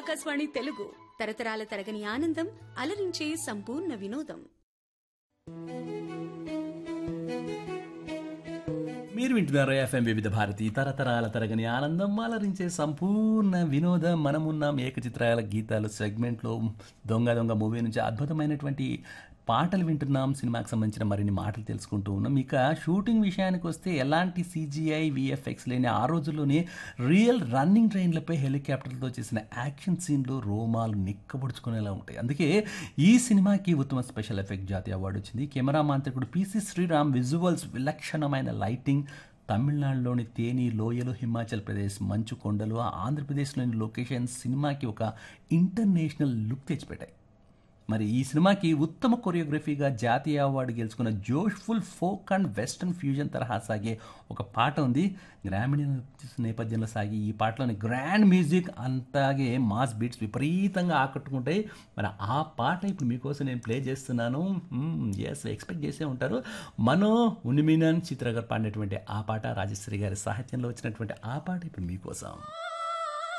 ఆకాశవాణి తెలుగు తరతరాల తరగని ఆనందం అలరించే సంపూర్ణ వినోదం మీరు వింటున్నారు ఎఫ్ఎం వివిధ భారతి తరతరాల తరగని ఆనందం అలరించే సంపూర్ణ వినోదం మనమున్నాం ఏకచిత్రాల గీతాలు సెగ్మెంట్లో దొంగ దొంగ మూవీ నుంచి అద్భుతమైనటువంటి పాటలు వింటున్నాం సినిమాకి సంబంధించిన మరిన్ని మాటలు తెలుసుకుంటూ ఉన్నాం ఇక షూటింగ్ విషయానికి వస్తే ఎలాంటి సీజీఐ విఎఫ్ఎక్స్ లేని ఆ రోజుల్లోనే రియల్ రన్నింగ్ ట్రైన్లపై హెలికాప్టర్లతో చేసిన యాక్షన్ సీన్లు రోమాలు నిక్కబొడుచుకునేలా ఉంటాయి అందుకే ఈ సినిమాకి ఉత్తమ స్పెషల్ ఎఫెక్ట్ జాతీయ అవార్డు వచ్చింది కెమెరా మాంత్రికుడు పిసి శ్రీరామ్ విజువల్స్ విలక్షణమైన లైటింగ్ తమిళనాడులోని తేని లోయలు హిమాచల్ ప్రదేశ్ మంచు కొండలు ఆంధ్రప్రదేశ్లోని లొకేషన్ సినిమాకి ఒక ఇంటర్నేషనల్ లుక్ తెచ్చిపెట్టాయి మరి ఈ సినిమాకి ఉత్తమ కొరియోగ్రఫీగా జాతీయ అవార్డు గెలుచుకున్న జోష్ఫుల్ ఫోక్ అండ్ వెస్టర్న్ ఫ్యూజన్ తరహా సాగే ఒక పాట ఉంది గ్రామీణ నేపథ్యంలో సాగి ఈ పాటలోని గ్రాండ్ మ్యూజిక్ అంతాగే మాస్ బీట్స్ విపరీతంగా ఆకట్టుకుంటాయి మరి ఆ పాట ఇప్పుడు మీకోసం నేను ప్లే చేస్తున్నాను ఎస్ ఎక్స్పెక్ట్ చేసే ఉంటారు మనో ఉనిమినన్ చిత్ర గారు పాడినటువంటి ఆ పాట రాజశ్రీ గారి సాహిత్యంలో వచ్చినటువంటి ఆ పాట ఇప్పుడు మీకోసం